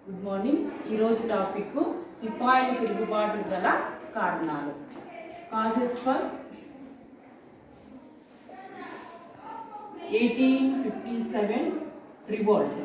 good morning ఈరోజు topic సిపాయిల తిరుగుబాటు గల కారణాలు causes for eighteen fifty seven revolt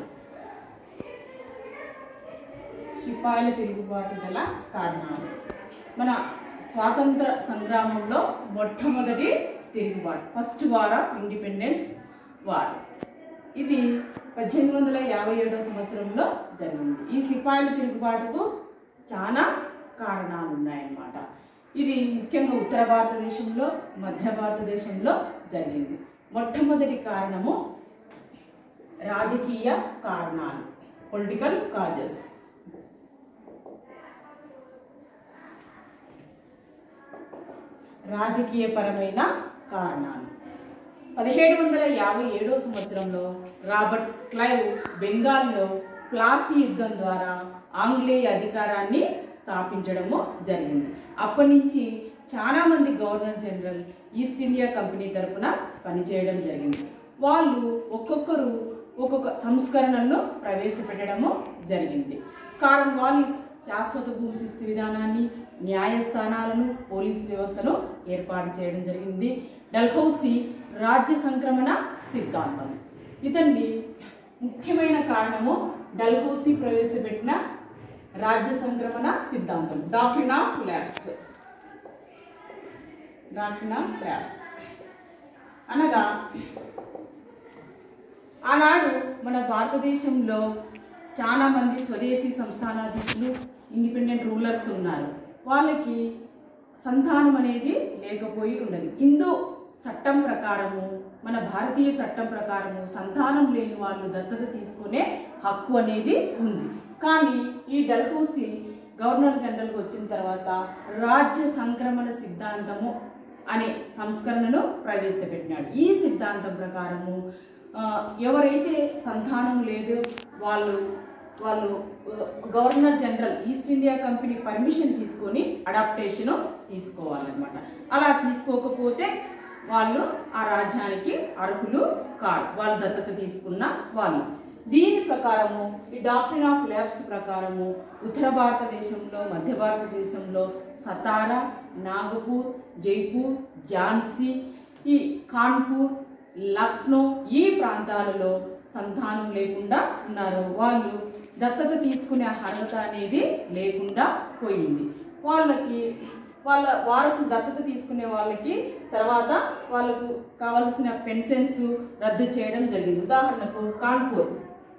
సిపాయిల తిరుగుబాటు గల కారణాలు మన స్వాతంత్ర సంగ్రామంలో మొట్టమొదటి తిరుగుబాటు first war of independence war ఇది పద్దెనిమిది వందల యాభై ఏడవ సంవత్సరంలో జరిగింది ఈ సిపాయిల తిరుగుబాటుకు చాలా కారణాలు ఉన్నాయన్నమాట ఇది ముఖ్యంగా ఉత్తర భారతదేశంలో మధ్య భారతదేశంలో జరిగింది మొట్టమొదటి కారణము రాజకీయ కారణాలు పొలిటికల్ కాజెస్ రాజకీయపరమైన కారణాలు పదిహేడు వందల యాభై ఏడో సంవత్సరంలో రాబర్ట్ క్లైవ్ బెంగాల్లో ప్లాసీ యుద్ధం ద్వారా ఆంగ్లేయ అధికారాన్ని స్థాపించడము జరిగింది అప్పటి నుంచి చాలామంది governor general east India company తరపున పనిచేయడం జరిగింది వాళ్ళు ఒక్కొక్కరు ఒక్కొక్క సంస్కరణలను ప్రవేశపెట్టడము జరిగింది కారణం వాలిస్ శాశ్వత భూమి శిస్తు విధానాన్ని న్యాయస్థానాలను పోలీస్ వ్యవస్థను ఏర్పాటు చేయడం జరిగింది డల్హౌసీ రాజ్య సంక్రమణ సిద్ధాంతం ఇతన్ని ముఖ్యమైన కారణము డల్హౌసీ ప్రవేశపెట్టిన రాజ్య సంక్రమణ సిద్ధాంతం doctrine of lapse doctrine of lapse అనగా ఆనాడు మన భారతదేశంలో చాలా మంది స్వదేశీ సంస్థానాధీశులు ఇండిపెండెంట్ రూలర్స్ ఉన్నారు వాళ్ళకి సంతానం అనేది లేకపోయి ఉండదు హిందూ చట్టం ప్రకారము మన భారతీయ చట్టం ప్రకారము సంతానం లేని వాళ్ళు దత్తత తీసుకునే హక్కు అనేది ఉంది కానీ ఈ డల్హౌసీ గవర్నర్ జనరల్కి వచ్చిన తర్వాత రాజ్య సంక్రమణ సిద్ధాంతము అనే సంస్కరణను ప్రవేశపెట్టినాడు ఈ సిద్ధాంతం ప్రకారము ఆ, ఎవరైతే సంతానం లేదు వాళ్ళు వాళ్ళు ఆ, governor general east India company permission తీసుకొని అడాప్టేషన్ తీసుకోవాలన్నమాట అలా తీసుకోకపోతే వాళ్ళు ఆ రాజ్యానికి అర్హులు కాదు వాళ్ళు దత్తత తీసుకున్న వాళ్ళు దీని ప్రకారము ఈ డాక్టరీన్ ఆఫ్ ల్యాబ్స్ ప్రకారము ఉత్తర భారతదేశంలో మధ్య భారతదేశంలో సతారా నాగపూర్ జైపూర్ ఝాన్సీ ఈ కాన్పూర్ లక్నో ఈ ప్రాంతాలలో సంతానం లేకుండా ఉన్నారు వాళ్ళు దత్తత తీసుకునే అర్హత అనేది లేకుండా పోయింది వాళ్ళకి వాళ్ళ వారసు దత్తత తీసుకునే వాళ్ళకి తర్వాత వాళ్ళకు కావలసిన పెన్షన్స్ రద్దు చేయడం జరిగింది ఉదాహరణకు కాన్పూర్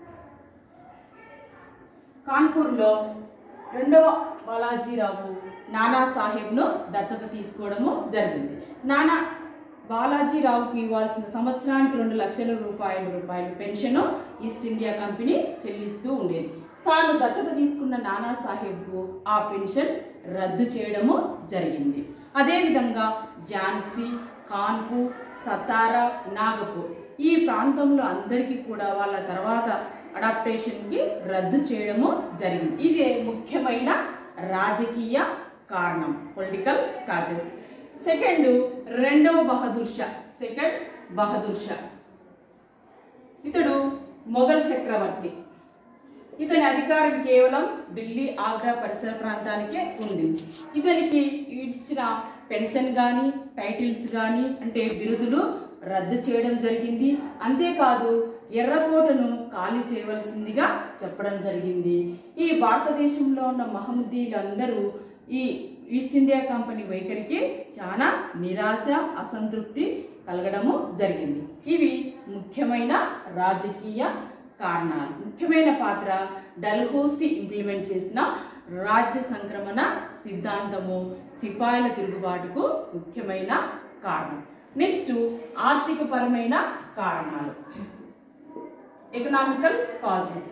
కాన్పూర్లో రెండవ బాలాజీరావు నానా సాహెబ్ను దత్తత తీసుకోవడము జరిగింది నానా బాలాజీరావుకి ఇవ్వాల్సిన సంవత్సరానికి రెండు లక్షల రూపాయల రూపాయలు పెన్షన్ ఈస్ట్ ఇండియా కంపెనీ చెల్లిస్తూ ఉండేది తాను దత్తత తీసుకున్న నానా సాహెబ్కు ఆ పెన్షన్ రద్దు చేయడము జరిగింది అదేవిధంగా ఝాన్సీ కాన్పూర్ సతారా నాగపూర్ ఈ ప్రాంతంలో అందరికీ కూడా వాళ్ళ తర్వాత అడాప్టేషన్కి రద్దు చేయడము జరిగింది ఇదే ముఖ్యమైన రాజకీయ కారణం పొలిటికల్ కాజెస్ సెకండ్ రెండవ బహదూర్ షా సెకండ్ బహదూర్ షా ఇతడు మొఘల్ చక్రవర్తి ఇతని అధికారం కేవలం ఢిల్లీ ఆగ్రా పరిసర ప్రాంతానికే ఉంది ఇతనికి ఇచ్చిన పెన్షన్ కానీ టైటిల్స్ కానీ అంటే బిరుదులు రద్దు చేయడం జరిగింది అంతేకాదు ఎర్రకోటను ఖాళీ చేయవలసిందిగా చెప్పడం జరిగింది ఈ భారతదేశంలో ఉన్న మహమ్మదీలందరూ ఈ ఈస్ట్ ఇండియా కంపెనీ వైఖరికి చాలా నిరాశ అసంతృప్తి కలగడము జరిగింది ఇవి ముఖ్యమైన రాజకీయ కారణాలు ముఖ్యమైన పాత్ర డల్హౌసీ ఇంప్లిమెంట్ చేసిన రాజ్య సంక్రమణ సిద్ధాంతము సిపాయిల తిరుగుబాటుకు ముఖ్యమైన కారణం నెక్స్ట్ ఆర్థికపరమైన కారణాలు ఎకనామికల్ కాజెస్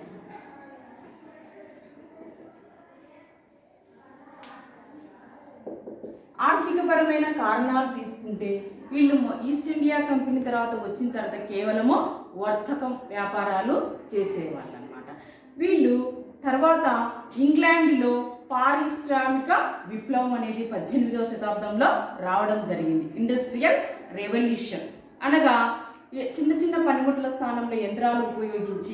ఆర్థికపరమైన కారణాలు తీసుకుంటే వీళ్ళు మొ- ఈస్ట్ ఇండియా కంపెనీ తర్వాత వచ్చిన తర్వాత కేవలము వర్తకం వ్యాపారాలు చేసేవాళ్ళు అనమాట వీళ్ళు తర్వాత ఇంగ్లాండ్లో పారిశ్రామిక విప్లవం అనేది పద్దెనిమిదవ శతాబ్దంలో రావడం జరిగింది ఇండస్ట్రియల్ రెవల్యూషన్ అనగా ఏ- చిన్న చిన్న పనిముట్ల స్థానంలో యంత్రాలు ఉపయోగించి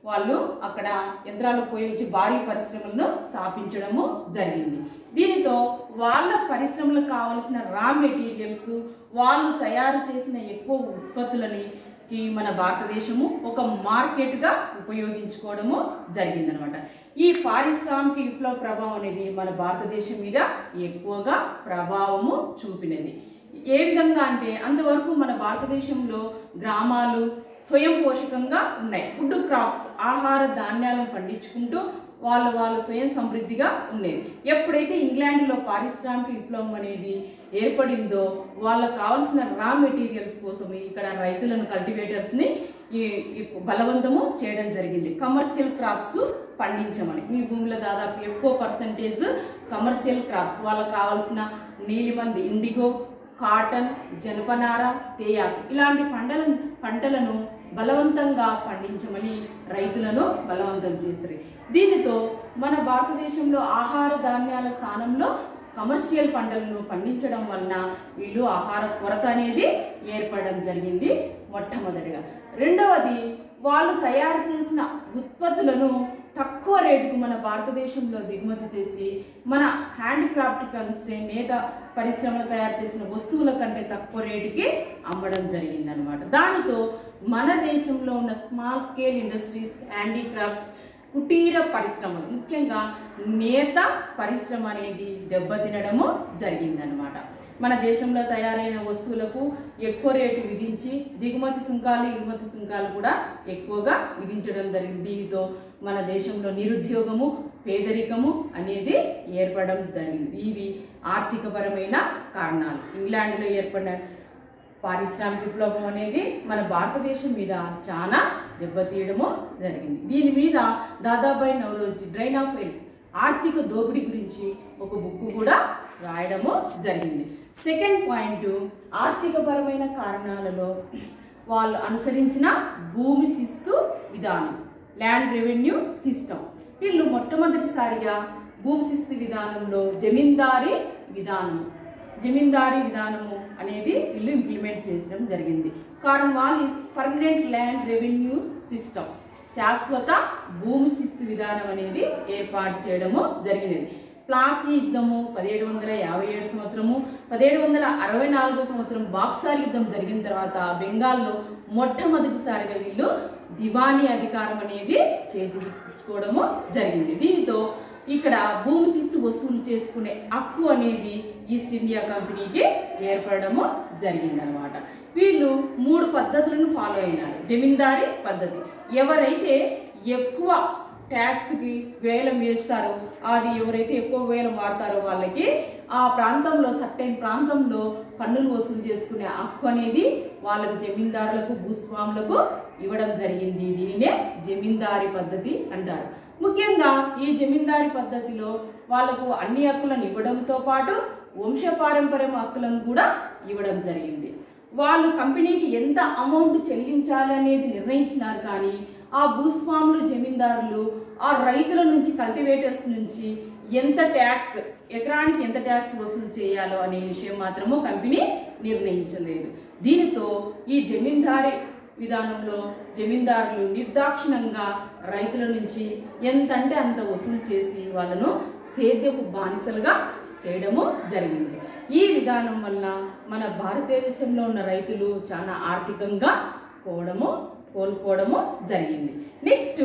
వాళ్ళు అక్కడ యంత్రాలు ఉపయోగించి భారీ పరిశ్రమలను స్థాపించడము జరిగింది దీనితో వాళ్ళ పరిశ్రమలకు కావలసిన రా మెటీరియల్స్ వాళ్ళు తయారు చేసిన ఎక్కువ ఉత్పత్తులని కి మన భారతదేశము ఒక మార్కెట్గా ఉపయోగించుకోవడము జరిగిందనమాట ఈ పారిశ్రామిక విప్లవ ప్రభావం అనేది మన భారతదేశం మీద ఎక్కువగా ప్రభావము చూపినది ఏ విధంగా అంటే అంతవరకు మన భారతదేశంలో గ్రామాలు స్వయం పోషకంగా ఉన్నాయి ఫుడ్ క్రాప్స్ ఆహార ధాన్యాలను పండించుకుంటూ వాళ్ళు వాళ్ళు స్వయం సమృద్ధిగా ఉండేది ఎప్పుడైతే ఇంగ్లాండ్లో పారిశ్రామిక విప్లవం అనేది ఏర్పడిందో వాళ్ళకు కావాల్సిన రా మెటీరియల్స్ కోసం ఇక్కడ రైతులను కల్టివేటర్స్ని ఈ ఈ బలవంతము చేయడం జరిగింది కమర్షియల్ క్రాప్స్ పండించమని మీ భూమిలో దాదాపు ఎక్కువ పర్సంటేజ్ కమర్షియల్ క్రాప్స్ వాళ్ళకి కావాల్సిన నీలిమంది ఇండిగో కాటన్ జనపనార తేయాకు ఇలాంటి పంటలను పంటలను బలవంతంగా పండించమని రైతులను బలవంతం చేశారు దీనితో మన భారతదేశంలో ఆహార ధాన్యాల స్థానంలో కమర్షియల్ పంటలను పండించడం వలన వీళ్ళు ఆహార కొరత అనేది ఏర్పడడం జరిగింది మొట్టమొదటిగా రెండవది వాళ్ళు తయారు చేసిన ఉత్పత్తులను తక్కువ రేటుకు మన భారతదేశంలో దిగుమతి చేసి మన హ్యాండిక్రాఫ్ట్ కంటే నేత పరిశ్రమలు తయారు చేసిన వస్తువుల కంటే తక్కువ రేటుకి అమ్మడం జరిగిందనమాట దానితో మన దేశంలో ఉన్న స్మాల్ స్కేల్ ఇండస్ట్రీస్ హ్యాండీక్రాఫ్ట్స్ కుటీర పరిశ్రమలు ముఖ్యంగా నేత పరిశ్రమ అనేది దెబ్బతినడము జరిగిందనమాట మన దేశంలో తయారైన వస్తువులకు ఎక్కువ రేటు విధించి దిగుమతి సుంకాలు ఎగుమతి సుంకాలు కూడా ఎక్కువగా విధించడం జరిగింది దీనితో మన దేశంలో నిరుద్యోగము పేదరికము అనేది ఏర్పడడం జరిగింది ఇవి ఆర్థికపరమైన కారణాలు ఇంగ్లాండ్లో ఏర్పడిన పారిశ్రామిక విప్లవం అనేది మన భారతదేశం మీద చాలా దెబ్బతీయడము జరిగింది దీని మీద Dadabhai Naoroji drain of wealth ఆర్థిక దోపిడీ గురించి ఒక బుక్ కూడా రాయడము జరిగింది సెకండ్ పాయింట్ ఆర్థికపరమైన కారణాలలో వాళ్ళు అనుసరించిన భూమి శిస్తు విధానం ల్యాండ్ రెవెన్యూ సిస్టమ్ వీళ్ళు మొట్టమొదటిసారిగా భూమి శిస్తు విధానంలో జమీందారీ విధానం జమీందారీ విధానము అనేది వీళ్ళు ఇంప్లిమెంట్ చేసడం జరిగింది కారణం is permanent land revenue system శాశ్వత భూమి శిస్తు విధానం అనేది ఏర్పాటు చేయడము జరిగినది ప్లాసీ యుద్ధము పదిహేడు వందల యాభై ఏడు సంవత్సరము పదిహేడు వందల అరవై నాలుగో సంవత్సరం బాక్సార్ యుద్ధం జరిగిన తర్వాత బెంగాల్లో మొట్టమొదటిసారిగా వీళ్ళు దివానీ అధికారం అనేది చేజించుకోవడము జరిగింది దీనితో ఇక్కడ భూమి శిస్తు వసూలు చేసుకునే హక్కు అనేది ఈస్ట్ ఇండియా కంపెనీకి ఏర్పడము జరిగిందనమాట వీళ్ళు మూడు పద్ధతులను ఫాలో అయినారు జమీందారీ పద్ధతి ఎవరైతే ఎక్కువ ట్యాక్స్కి వేలం వేస్తారో అది ఎవరైతే ఎక్కువ వేలం వాడతారో వాళ్ళకి ఆ ప్రాంతంలో సర్టైన్ ప్రాంతంలో పన్నులు వసూలు చేసుకునే హక్కు అనేది వాళ్ళకు జమీందారులకు భూస్వాములకు ఇవ్వడం జరిగింది దీనినే జమీందారీ పద్ధతి అంటారు ముఖ్యంగా ఈ జమీందారీ పద్ధతిలో వాళ్ళకు అన్ని హక్కులను ఇవ్వడంతో పాటు వంశపారంపర్యం హక్కులను కూడా ఇవ్వడం జరిగింది వాళ్ళు కంపెనీకి ఎంత అమౌంట్ చెల్లించాలి అనేది నిర్ణయించినారు కానీ ఆ భూస్వాములు జమీందారులు ఆ రైతుల నుంచి కల్టివేటర్స్ నుంచి ఎంత ట్యాక్స్ ఎకరానికి ఎంత ట్యాక్స్ వసూలు చేయాలో అనే విషయం మాత్రము కంపెనీ నిర్ణయించలేదు దీనితో ఈ జమీందారీ విధానంలో జమీందారులు నిర్దాక్షిణంగా రైతుల నుంచి ఎంత అంటే అంత వసూలు చేసి వాళ్ళను సేద్యపు బానిసలుగా చేయడము జరిగింది ఈ విధానం వల్ల మన భారతదేశంలో ఉన్న రైతులు చాలా ఆర్థికంగా పోవడము కోల్పోవడము జరిగింది నెక్స్ట్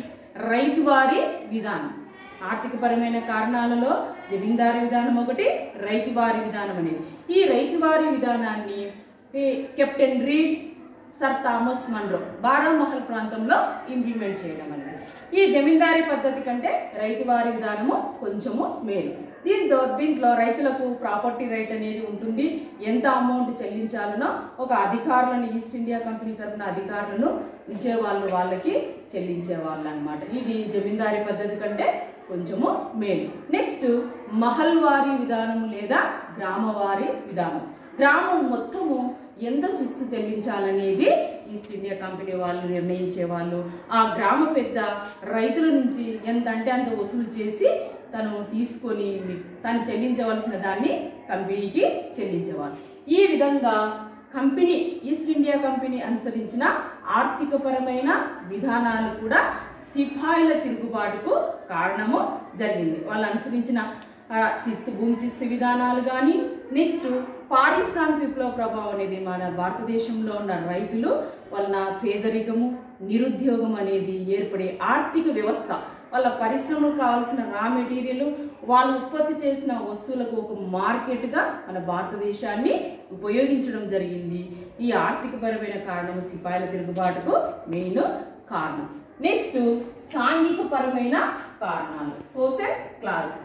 రైతువారి విధానం ఆర్థికపరమైన కారణాలలో జమీందారీ విధానం ఒకటి రైతువారి విధానం అనేది ఈ రైతువారి విధానాన్ని ఈ captain Read sir Thomas Munro Baramahal ప్రాంతంలో ఇంప్లిమెంట్ చేయడం అనేది ఈ జమీందారీ పద్ధతి కంటే రైతువారి విధానము కొంచెము మేలు దీంతో దీంట్లో రైతులకు ప్రాపర్టీ రైట్ అనేది ఉంటుంది ఎంత అమౌంట్ చెల్లించాలనో ఒక అధికారులను ఈస్ట్ ఇండియా కంపెనీ తరఫున అధికారులను ఇచ్చేవాళ్ళు వాళ్ళకి చెల్లించేవాళ్ళు అనమాట ఇది జమీందారీ పద్ధతి కంటే కొంచెము మేలు నెక్స్ట్ మహల్వారీ విధానము లేదా గ్రామవారీ విధానం గ్రామం మొత్తము ఎంత శిస్తు చెల్లించాలనేది ఈస్ట్ ఇండియా కంపెనీ వాళ్ళు నిర్ణయించే వాళ్ళు ఆ గ్రామ పెద్ద రైతుల నుంచి ఎంత అంటే అంత వసూలు చేసి తను తీసుకొని తను చెల్లించవలసిన దాన్ని కంపెనీకి చెల్లించేవాళ్ళు ఈ విధంగా కంపెనీ ఈస్ట్ ఇండియా కంపెనీ అనుసరించిన ఆర్థికపరమైన విధానాలు కూడా సిపాయిల తిరుగుబాటుకు కారణము జరిగింది వాళ్ళు అనుసరించిన ఆ, చిస్తు భూమి చిస్తు విధానాలు కానీ నెక్స్ట్ పారిశ్రామిక విప్లవ ప్రభావం అనేది మన భారతదేశంలో ఉన్న రైతులు వలన పేదరికము నిరుద్యోగం అనేది ఏర్పడే ఆర్థిక వ్యవస్థ వాళ్ళ పరిశ్రమలకు కావాల్సిన రా మెటీరియల్ వాళ్ళు ఉత్పత్తి చేసిన వస్తువులకు ఒక మార్కెట్గా మన భారతదేశాన్ని ఉపయోగించడం జరిగింది ఈ ఆర్థికపరమైన కారణం సిపాయిల తిరుగుబాటుకు మెయిన్ కారణం నెక్స్ట్ సాంఘిక పరమైన కారణాలు సోషల్ క్లాసెస్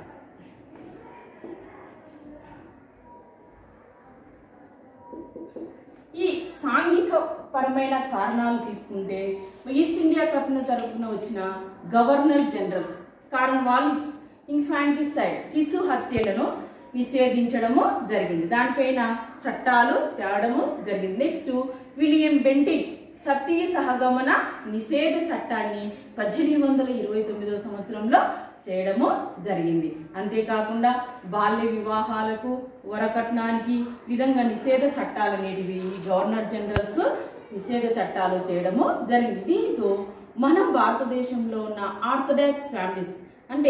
ఈ సాంఘిక పరమైన కారణాలు తీసుకుంటే ఈస్ట్ ఇండియా కంపెనీ తరపున వచ్చిన governor generals Cornwallis infanticide శిశు హత్యలను నిషేధించడము జరిగింది దానిపైన చట్టాలు తేవడము జరిగింది నెక్స్ట్ విలియం బెంటింగ్ సతీ సహగమన నిషేధ చట్టాన్ని పద్దెనిమిది వందల ఇరవై తొమ్మిదవ సంవత్సరంలో చేయడము జరిగింది అంతేకాకుండా బాల్య వివాహాలకు వరకట్నానికి ఈ విధంగా నిషేధ చట్టాలు అనేటివి ఈ గవర్నర్ జనరల్స్ నిషేధ చట్టాలు చేయడము జరిగింది దీంతో మన భారతదేశంలో ఉన్న ఆర్థడాక్స్ ఫ్యామిలీస్ అంటే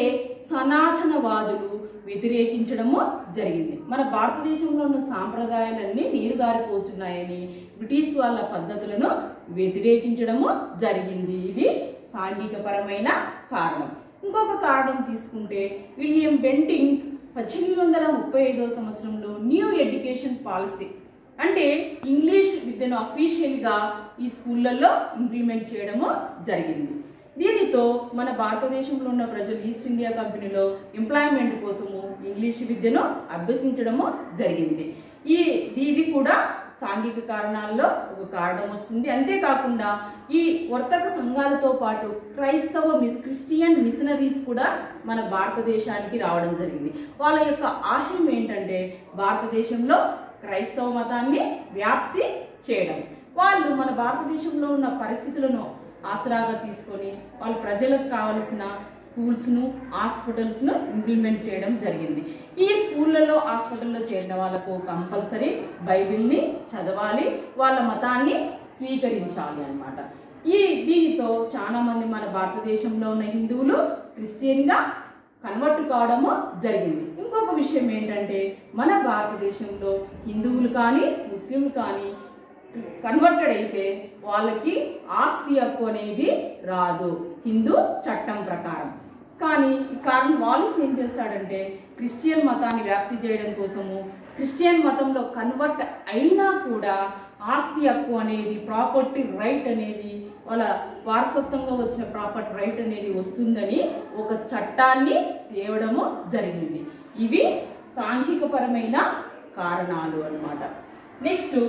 సనాతనవాదులు వ్యతిరేకించడము జరిగింది మన భారతదేశంలో ఉన్న సాంప్రదాయాలన్నీ నీరుగారిపోతున్నాయని బ్రిటిష్ వాళ్ళ పద్ధతులను వ్యతిరేకించడము జరిగింది ఇది సాంఘికపరమైన కారణం ఇంకొక కారణం తీసుకుంటే విలియం బెంటింగ్ పద్దెనిమిది వందల ముప్పై ఐదో సంవత్సరంలో న్యూ ఎడ్యుకేషన్ పాలసీ అంటే ఇంగ్లీష్ విద్యను అఫీషియల్గా ఈ స్కూళ్ళల్లో ఇంప్లిమెంట్ చేయడము జరిగింది దీనితో మన భారతదేశంలో ఉన్న ప్రజలు ఈస్ట్ ఇండియా కంపెనీలో ఎంప్లాయ్మెంట్ కోసము ఇంగ్లీష్ విద్యను అభ్యసించడము జరిగింది ఈ ఇది కూడా సాంఘిక కారణాల్లో ఒక కారణం వస్తుంది అంతేకాకుండా ఈ వర్తక సంఘాలతో పాటు క్రైస్తవ మిస్ క్రిస్టియన్ మిషనరీస్ కూడా మన భారతదేశానికి రావడం జరిగింది వాళ్ళ యొక్క ఆశయం ఏంటంటే భారతదేశంలో క్రైస్తవ మతాన్ని వ్యాప్తి చేయడం వాళ్ళు మన భారతదేశంలో ఉన్న పరిస్థితులను ఆసరాగా తీసుకొని వాళ్ళ ప్రజలకు కావలసిన స్కూల్స్ను హాస్పిటల్స్ను ఇంప్లిమెంట్ చేయడం జరిగింది ఈ స్కూళ్ళలో హాస్పిటల్లో చేరిన వాళ్ళకు కంపల్సరీ బైబిల్ని చదవాలి వాళ్ళ మతాన్ని స్వీకరించాలి అన్నమాట ఈ దీనితో చాలా మంది మన భారతదేశంలో ఉన్న హిందువులు క్రిస్టియన్గా కన్వర్ట్ కావడము జరిగింది ఇంకొక విషయం ఏంటంటే మన భారతదేశంలో హిందువులు కానీ ముస్లింలు కానీ కన్వర్టెడ్ అయితే వాళ్ళకి ఆస్తి హక్కు అనేది రాదు హిందూ చట్టం ప్రకారం కానీ ఈ కారణం వాలిస్ ఏం చేస్తాడంటే క్రిస్టియన్ మతాన్ని వ్యాప్తి చేయడం కోసము క్రిస్టియన్ మతంలో కన్వర్ట్ అయినా కూడా ఆస్తి హక్కు అనేది ప్రాపర్టీ రైట్ అనేది వాళ్ళ వారసత్వంగా వచ్చిన ప్రాపర్టీ రైట్ అనేది వస్తుందని ఒక చట్టాన్ని తేవడము జరిగింది ఇవి సాంఘికపరమైన కారణాలు అన్నమాట నెక్స్ట్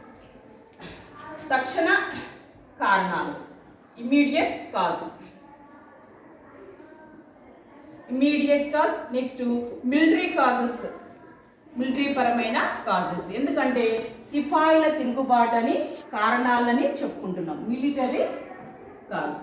తక్షణ కారణాలు immediate cause immediate cause next military causes military పరమైన కాజెస్ ఎందుకంటే సిపాయిల తిరుగుబాటు అని కారణాలని చెప్పుకుంటున్నాం మిలిటరీ కాజ్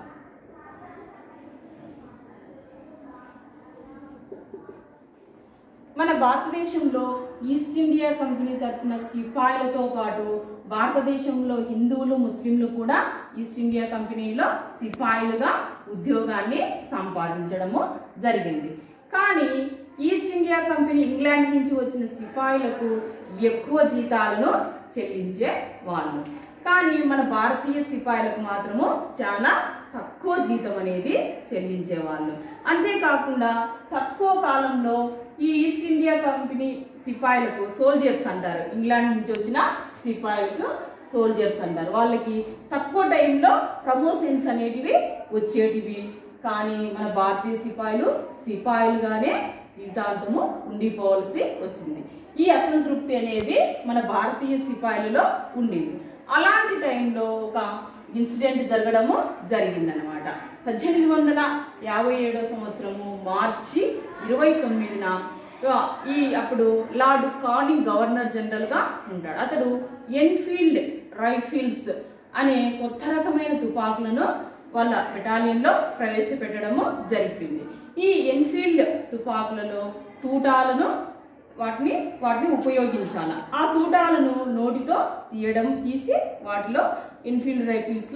మన భారతదేశంలో ఈస్ట్ ఇండియా కంపెనీ తరఫున సిపాయిలతో పాటు భారతదేశంలో హిందువులు ముస్లింలు కూడా ఈస్ట్ ఇండియా కంపెనీలో సిపాయిలుగా ఉద్యోగాన్ని సంపాదించడము జరిగింది కానీ ఈస్ట్ ఇండియా కంపెనీ ఇంగ్లాండ్ నుంచి వచ్చిన సిపాయిలకు ఎక్కువ జీతాలను చెల్లించే వాళ్ళు కానీ మన భారతీయ సిపాయిలకు మాత్రము చాలా తక్కువ జీతం అనేది చెల్లించేవాళ్ళు అంతేకాకుండా తక్కువ కాలంలో ఈ ఈస్ట్ ఇండియా కంపెనీ సిపాయిలకు సోల్జర్స్ అంటారు ఇంగ్లాండ్ నుంచి వచ్చిన సిపాయిలకు సోల్జర్స్ అంటారు వాళ్ళకి తక్కువ టైంలో ప్రమోషన్స్ అనేటివి వచ్చేటివి కానీ మన భారతీయ సిపాయిలు సిపాయిలుగానే జీవితాంతము ఉండిపోవలసి వచ్చింది ఈ అసంతృప్తి అనేది మన భారతీయ సిపాయిలలో ఉండేది అలాంటి టైంలో ఒక ఇన్సిడెంట్ జరగడము జరిగిందనమాట పద్దెనిమిది వందల యాభై ఏడో సంవత్సరము మార్చి ఇరవై తొమ్మిదిన ఆ, ఈ అప్పుడు లార్డ్ కానింగ్ గవర్నర్ జనరల్గా ఉంటాడు అతడు ఎన్ఫీల్డ్ రైఫిల్స్ అనే కొత్త రకమైన తుపాకులను వాళ్ళ బెటాలియన్లో ప్రవేశపెట్టడము జరిపింది ఈ ఎన్ఫీల్డ్ తుపాకులలో తూటాలను వాటిని వాటిని ఉపయోగించాలి ఆ తూటాలను నోటితో తీయడం తీసి వాటిలో ఇన్ఫీల్డ్ రైఫిల్స్లో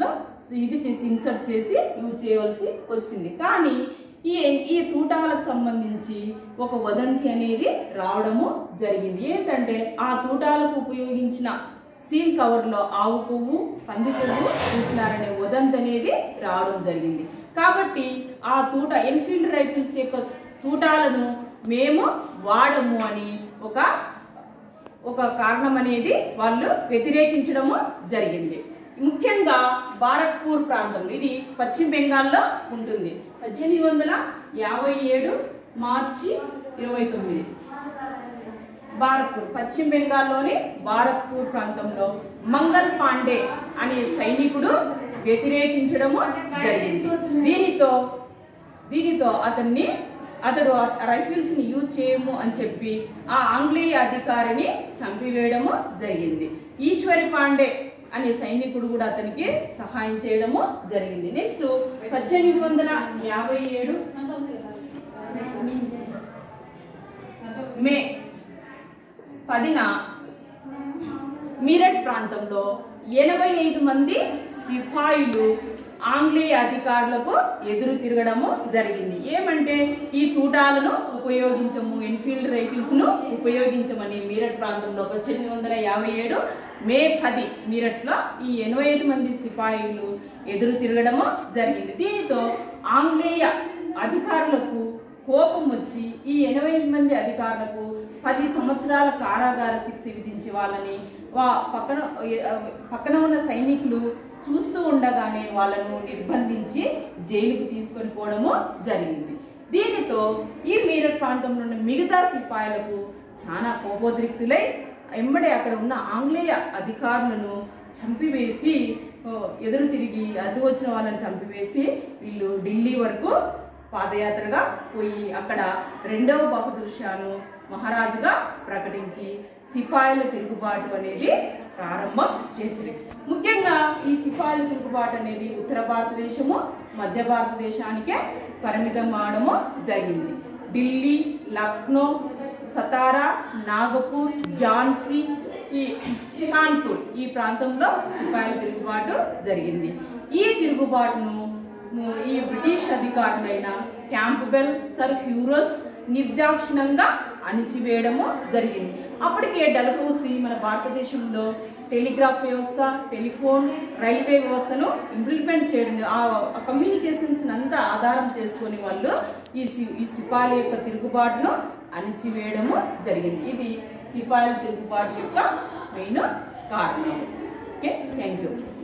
ఇది చేసి ఇన్సర్ట్ చేసి యూజ్ చేయవలసి వచ్చింది కానీ ఈ ఈ తూటాలకు సంబంధించి ఒక వదంతి అనేది రావడము జరిగింది ఏంటంటే ఆ తూటాలకు ఉపయోగించిన సీల్ కవర్లో ఆవు పువ్వు పంది పువ్వు చూసినారనే వదంతి అనేది రావడం జరిగింది కాబట్టి ఆ తూట ఎన్ఫీల్డ్ రైఫిల్స్ యొక్క తూటాలను మేము వాడము అని ఒక ఒక కారణం అనేది వాళ్ళు వ్యతిరేకించడము జరిగింది ముఖ్యంగా బారక్పూర్ ప్రాంతం ఇది పశ్చిమ బెంగాల్లో ఉంటుంది పద్దెనిమిది వందల యాభై ఏడు మార్చి ఇరవై తొమ్మిది భారత్పూర్ పశ్చిమ బెంగాల్లోని భారత్పూర్ ప్రాంతంలో మంగల్ పాండే అనే సైనికుడు వ్యతిరేకించడము జరిగింది దీనితో దీనితో అతన్ని అతడు రైఫిల్స్ ని యూజ్ చేయము అని చెప్పి ఆ ఆంగ్లేయ అధికారిని చంపివేయడము జరిగింది ఈశ్వరి పాండే అనే సైనికుడు కూడా అతనికి సహాయం చేయడము జరిగింది నెక్స్ట్ పద్దెనిమిది వందల యాభై ఏడు మే పదిన మీరట్ ప్రాంతంలో ఎనభై ఐదు మంది సిపాయిలు ఆంగ్లేయ అధికారులకు ఎదురు తిరగడము జరిగింది ఏమంటే ఈ తూటాలను ఉపయోగించము ఎన్ఫీల్డ్ రైఫిల్స్ ను ఉపయోగించమని మీరట్ ప్రాంతంలో పద్దెనిమిది వందల యాభై ఏడు మే పది మీరట్లో ఈ ఎనభై ఐదు మంది సిపాయిలు ఎదురు తిరగడము జరిగింది దీనితో ఆంగ్లేయ అధికారులకు కోపం వచ్చి ఈ ఎనభై ఐదు మంది అధికారులకు పది సంవత్సరాల కారాగార శిక్ష విధించి వాళ్ళని వా పక్కన పక్కన ఉన్న సైనికులు చూస్తూ ఉండగానే వాళ్ళను నిర్బంధించి జైలుకు తీసుకొని పోవడము జరిగింది దీనితో ఈ మీరట్ ప్రాంతంలో ఉన్న మిగతా సిపాయిలకు చాలా కోపోద్రిక్తులై ఎంబడే అక్కడ ఉన్న ఆంగ్లేయ అధికారులను చంపివేసి ఓ, ఎదురు తిరిగి అడ్డు వచ్చిన వాళ్ళని చంపివేసి వీళ్ళు ఢిల్లీ వరకు పాదయాత్రగా పోయి అక్కడ రెండవ బహదూర్ షాను మహారాజుగా ప్రకటించి సిపాయిల తిరుగుబాటు అనేది ప్రారంభం చేసింది ముఖ్యంగా ఈ సిపాయిల తిరుగుబాటు అనేది ఉత్తర భారతదేశము మధ్య భారతదేశానికే పరిమితం అవడము జరిగింది ఢిల్లీ లక్నో సతారా నాగపూర్ ఝాన్సీ ఈ కాన్పూర్ ఈ ప్రాంతంలో సిపాయిల తిరుగుబాటు జరిగింది ఈ తిరుగుబాటును ము- ఈ బ్రిటిష్ అధికారులైన క్యాంప్బెల్ సర్ హ్యూరస్ నిర్దాక్షిణంగా అణిచివేయడము జరిగింది అప్పటికే డల్హౌసీ మన భారతదేశంలో టెలిగ్రాఫ్ వ్యవస్థ టెలిఫోన్ రైల్వే వ్యవస్థను ఇంప్లిమెంట్ చేయడం ఆ కమ్యూనికేషన్స్ అంతా ఆధారం చేసుకొని వాళ్ళు ఈ సి ఈ సిపాయిల యొక్క తిరుగుబాటును అణిచివేయడము జరిగింది ఇది సిపాయిల తిరుగుబాటు యొక్క మెయిన్ కారణం ఓకే థ్యాంక్ యూ